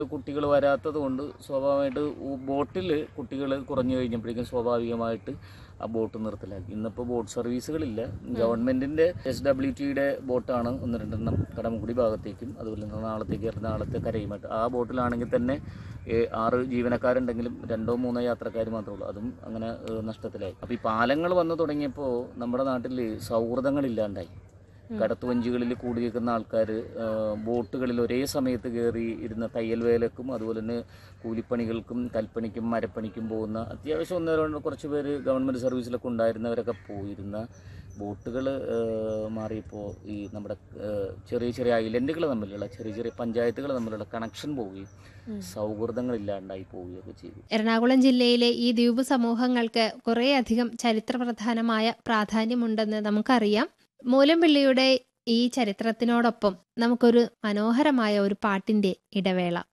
കുട്ടികൾ വരാത്തത് കൊണ്ട് സ്വാഭാവികമായിട്ട് ബോട്ടിൽ കുട്ടികൾ കുറഞ്ഞു കഴിഞ്ഞപ്പോഴേക്കും സ്വാഭാവികമായിട്ട് ആ ബോട്ട് നിർത്തലാക്കി ഇന്നിപ്പോൾ ബോട്ട് സർവീസുകളില്ല ഗവൺമെന്റിന്റെ എസ് ഡബ്ല്യു ടിയുടെ ബോട്ടാണ് ഒന്ന് രണ്ടെണ്ണം കടമുക്കുടി ഭാഗത്തേക്കും അതുപോലെ തന്നെ നാളത്തേക്ക് എറണാകുളത്തെ കരയുമായിട്ട് ആ ബോട്ടിലാണെങ്കിൽ തന്നെ ഏ, ആറ് ജീവനക്കാരുണ്ടെങ്കിലും രണ്ടോ മൂന്നോ യാത്രക്കാർ മാത്രമേ ഉള്ളൂ അതും അങ്ങനെ ഏ, നഷ്ടത്തിലായി അപ്പോൾ ഈ പാലങ്ങൾ വന്നു തുടങ്ങിയപ്പോൾ നമ്മുടെ നാട്ടിൽ സൗഹൃദങ്ങളില്ലാണ്ടായി കടത്തുവഞ്ചികളിൽ കൂടി നിൽക്കുന്ന ആൾക്കാർ ബോട്ടുകളിൽ ഒരേ സമയത്ത് കയറി ഇരുന്ന തയ്യൽ വേലക്കും അതുപോലെ തന്നെ കൂലിപ്പണികൾക്കും കൽപ്പണിക്കും മരപ്പണിക്കും പോകുന്ന അത്യാവശ്യം ഒന്നോ രണ്ടോ കുറച്ച് പേര് ഗവൺമെൻറ് സർവീസിലൊക്കെ ഉണ്ടായിരുന്നവരൊക്കെ പോയിരുന്ന ബോട്ടുകൾ മാറിയപ്പോൾ ഈ നമ്മുടെ ഏഹ്, ചെറിയ ചെറിയ ഐലൻഡുകൾ തമ്മിലുള്ള ചെറിയ ചെറിയ പഞ്ചായത്തുകൾ തമ്മിലുള്ള കണക്ഷൻ പോവുകയും സൗഹൃദങ്ങളില്ലാണ്ടായി പോവുകയൊക്കെ ചെയ്തു എറണാകുളം ജില്ലയിലെ ഈ ദ്വീപ് സമൂഹങ്ങൾക്ക് കുറേയധികം ചരിത്രപ്രധാനമായ പ്രാധാന്യമുണ്ടെന്ന് നമുക്കറിയാം മൂലംപിള്ളിയുടെ ഈ ചരിത്രത്തിനോടൊപ്പം നമുക്കൊരു മനോഹരമായ ഒരു പാട്ടിന്റെ ഇടവേള